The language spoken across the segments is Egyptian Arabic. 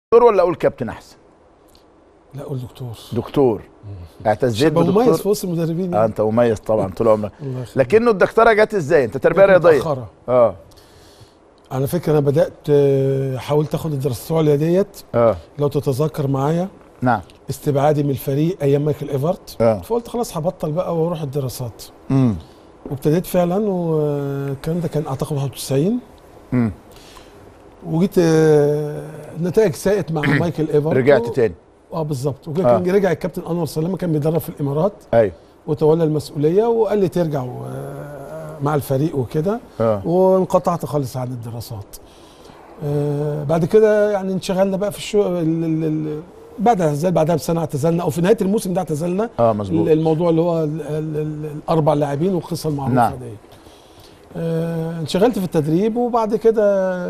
دكتور ولا اقول كابتن احسن لا قول دكتور دكتور اعتزيت شبه مميز في بدكتور وسط المدربين اه يعني. انت مميز طبعا طول عمرك الله يخليك. لكنه الدكتوره جت ازاي انت تربيه رياضيه متأخرة. اه على فكره انا بدات آه، حاولت اخد الدراسات العليا ديت اه لو تتذكر معايا نعم استبعادي من الفريق ايام مايكل ايفرت اه فقلت خلاص هبطل بقى واروح الدراسات امم وابتديت فعلا والكلام ده كان اعتقد 91 امم وجيت آه، النتائج ساءت مع مايكل ايفرت رجعت و- تاني اه بالظبط وكان آه. كان رجع الكابتن انور سلامه كان بيدرب في الامارات ايوه وتولى المسؤوليه وقال لي ترجع آه، مع الفريق وكده اه وانقطعت خالص عن الدراسات آه، بعد كده يعني انشغلنا بقى في الشغل ال- ال- ال- بعد الاعتزال بعدها بسنه اعتزلنا او في نهايه الموسم ده اعتزلنا اه مظبوط الموضوع اللي هو ال- ال- ال- الاربع لاعبين والقصه المعروفه نعم. دي آه، انشغلت في التدريب وبعد كده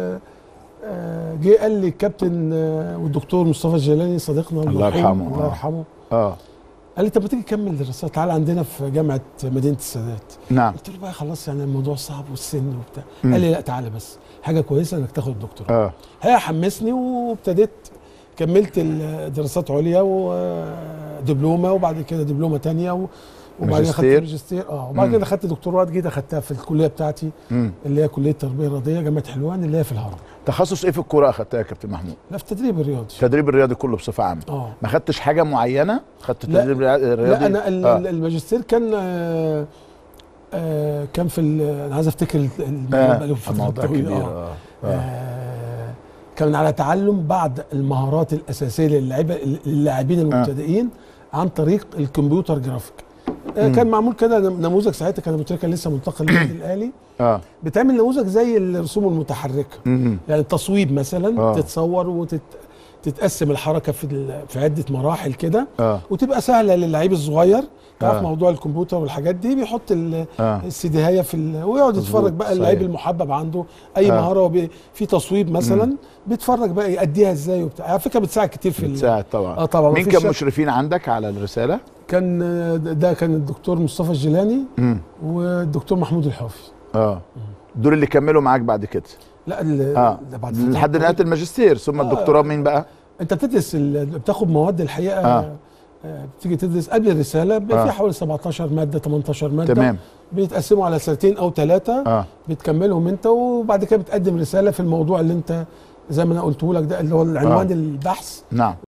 آه، جه قال لي الكابتن آه، والدكتور مصطفى الجيلاني صديقنا الله المرحوم، يرحمه، الله آه. يرحمه اه قال لي طب ما تيجي تكمل دراسات تعال عندنا في جامعه مدينه السادات نعم قلت له بقى خلاص يعني الموضوع صعب والسن وبتاع مم. قال لي لا تعالى بس حاجه كويسه انك تاخد الدكتوراه اه هي حمسني وابتديت كملت الدراسات عليا ودبلومه وبعد كده دبلومه تانية و- وبعدين اخدت ماجستير. ماجستير اه وبعد مم. كده اخدت دكتوراه جديد اخدتها في الكليه بتاعتي امم اللي هي كليه التربيه الرياضيه جامعه حلوان اللي هي في الهرم تخصص ايه في الكوره اخدتها يا كابتن محمود لا في التدريب الرياضي التدريب الرياضي كله بصفه عامه اه ما خدتش حاجه معينه خدت لا. التدريب الرياضي لا انا ال- آه. الماجستير كان آه آه كان في ال- انا عايز افتكر ال- الموضوع آه. بقاله فترة الموضوع طويلة، كبير آه. اه اه آه، كان على تعلم بعض المهارات الاساسيه للاعيبه اللاعبين المبتدئين عن طريق الكمبيوتر جرافيك آه، مم. كان معمول كده نم- نموذج ساعتها كان ابو تريكه كان لسه منتقل للنادي الاهلي اه بتعمل نموذج زي الرسوم المتحركه امم يعني التصويب مثلا آه. تتصور وتتقسم الحركه في ال- في عده مراحل كده اه وتبقى سهله للعيب الصغير تعرف آه. موضوع الكمبيوتر والحاجات دي بيحط ال- اه السيديهايه في ال... ويقعد مظبوط، يتفرج بقى صحيح. اللعيب المحبب عنده اي آه. مهاره وبي... في تصويب مثلا بيتفرج بقى يأديها ازاي وبتاع على فكره بتساعد كتير في ال... بتساعد طبعا اه طبعا مين مفيش كان شك. مشرفين عندك على الرساله؟ كان آه، ده كان الدكتور مصطفى الجيلاني امم والدكتور محمود الحافي اه دول اللي كملوا معاك بعد كده لا ال... اه ده بعد فترة لحد نهايه طويلة. الماجستير ثم آه. الدكتوراه مين بقى؟ انت بتدرس ال... بتاخد مواد الحقيقه آه. آه. آه، بتيجي تدرس قبل الرساله بيبقى آه. في حوالي 17 ماده 18 ماده تمام بيتقسموا على سنتين او ثلاثه اه بتكملهم انت وبعد كده بتقدم رساله في الموضوع اللي انت زي ما انا قلته لك ده اللي هو العنوان آه. البحث نعم